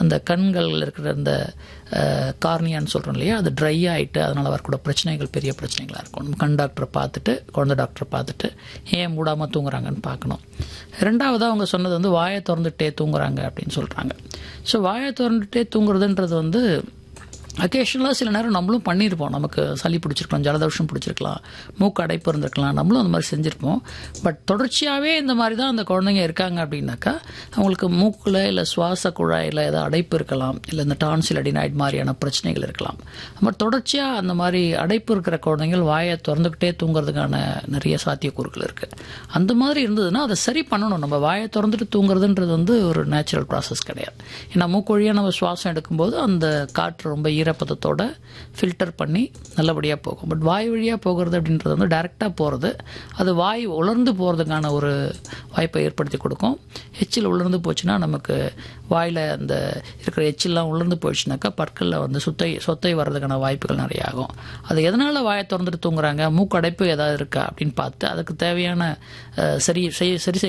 அந்த கண்கள் இருக்கிற அந்த கார்னியான்னு சொல்கிறோம் இல்லையா அது ட்ரை ஆகிட்டு அதனால் வரக்கூட பிரச்சனைகள் பெரிய பிரச்சனைகளாக இருக்கும் நம்ம கண் டாக்டரை பார்த்துட்டு குழந்தை டாக்டரை பார்த்துட்டு ஏன் மூடாமல் தூங்குறாங்கன்னு பார்க்கணும் ரெண்டாவது அவங்க சொன்னது வந்து வாயை திறந்துட்டே தூங்குறாங்க அப்படின்னு சொல்கிறாங்க ஸோ வாயை திறந்துட்டே தூங்குறதுன்றது வந்து அக்கேஷனலாக சில நேரம் நம்மளும் பண்ணியிருப்போம் நமக்கு சளி பிடிச்சிருக்கலாம் ஜலதோஷம் பிடிச்சிருக்கலாம் மூக்கு அடைப்பு இருந்திருக்கலாம் நம்மளும் அந்த மாதிரி செஞ்சுருப்போம் பட் தொடர்ச்சியாகவே இந்த மாதிரி தான் அந்த குழந்தைங்க இருக்காங்க அப்படின்னாக்கா அவங்களுக்கு மூக்கில் இல்லை சுவாச குழாயில் ஏதாவது அடைப்பு இருக்கலாம் இல்லை இந்த டான்சில் அடினாய்டு மாதிரியான பிரச்சனைகள் இருக்கலாம் நம்ம தொடர்ச்சியாக அந்த மாதிரி அடைப்பு இருக்கிற குழந்தைகள் வாயை திறந்துக்கிட்டே தூங்குறதுக்கான நிறைய சாத்தியக்கூறுகள் இருக்குது அந்த மாதிரி இருந்ததுன்னா அதை சரி பண்ணணும் நம்ம வாயை திறந்துட்டு தூங்குறதுன்றது வந்து ஒரு நேச்சுரல் ப்ராசஸ் கிடையாது ஏன்னா மூக்கு வழியாக நம்ம சுவாசம் எடுக்கும்போது அந்த காற்று ரொம்ப ஈரப்பதத்தோட ஃபில்டர் பண்ணி நல்லபடியாக போகும் பட் வாய் வழியாக போகிறது அப்படின்றது வந்து டைரெக்டாக போகிறது அது வாய் உலர்ந்து போகிறதுக்கான ஒரு வாய்ப்பை ஏற்படுத்தி கொடுக்கும் எச்சில் உலர்ந்து போச்சுன்னா நமக்கு வாயில் அந்த இருக்கிற எச்சில்லாம் உலர்ந்து போயிடுச்சுனாக்கா பற்களில் வந்து சுத்தை சொத்தை வர்றதுக்கான வாய்ப்புகள் நிறைய ஆகும் அது எதனால் வாயை திறந்துட்டு தூங்குறாங்க மூக்கு அடைப்பு ஏதாவது இருக்கா அப்படின்னு பார்த்து அதுக்கு தேவையான அஹ், சரி செய்- சரி செய்ய